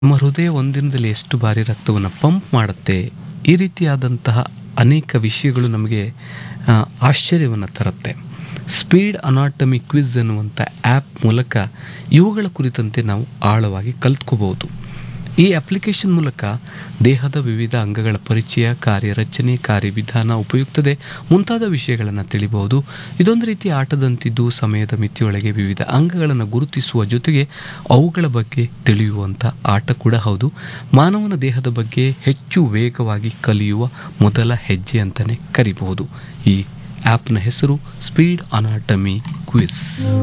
ನಮ್ಮ ಹೃದಯ ಒಂದಿನದಲ್ಲಿ ಎಷ್ಟು ಬಾರಿ ರಕ್ತವನ್ನು ಪಂಪ್ ಮಾಡುತ್ತೆ ಈ ರೀತಿಯಾದಂತಹ ಅನೇಕ ವಿಷಯಗಳು ನಮಗೆ ಆ, ಆಶ್ಚರ್ಯವನ್ನು ತರುತ್ತೆ ಸ್ಪೀಡ್ ಅನಾಟಮಿ ಕ್ವಿಜ್ ಅನ್ನುವಂಥ ಆ್ಯಪ್ ಮೂಲಕ ಇವುಗಳ ಕುರಿತಂತೆ ನಾವು ಆಳವಾಗಿ ಕಲ್ತ್ಕೋಬಹುದು ಈ ಅಪ್ಲಿಕೇಶನ್ ಮೂಲಕ ದೇಹದ ವಿವಿಧ ಅಂಗಗಳ ಪರಿಚಯ ಕಾರ್ಯರಚನೆ ಕಾರ್ಯವಿಧಾನ ಉಪಯುಕ್ತತೆ ಮುಂತಾದ ವಿಷಯಗಳನ್ನು ತಿಳಿಬಹುದು ಇದೊಂದು ರೀತಿ ಆಟದಂತಿದ್ದು ಸಮಯದ ಮಿತಿಯೊಳಗೆ ವಿವಿಧ ಅಂಗಗಳನ್ನು ಗುರುತಿಸುವ ಜೊತೆಗೆ ಅವುಗಳ ಬಗ್ಗೆ ತಿಳಿಯುವಂಥ ಆಟ ಕೂಡ ಹೌದು ಮಾನವನ ದೇಹದ ಬಗ್ಗೆ ಹೆಚ್ಚು ವೇಗವಾಗಿ ಕಲಿಯುವ ಮೊದಲ ಹೆಜ್ಜೆ ಅಂತಲೇ ಕರಿಬಹುದು ಈ ಆ್ಯಪ್ನ ಹೆಸರು ಸ್ಪೀಡ್ ಅನಾಟಮಿ ಕ್ವಿಸ್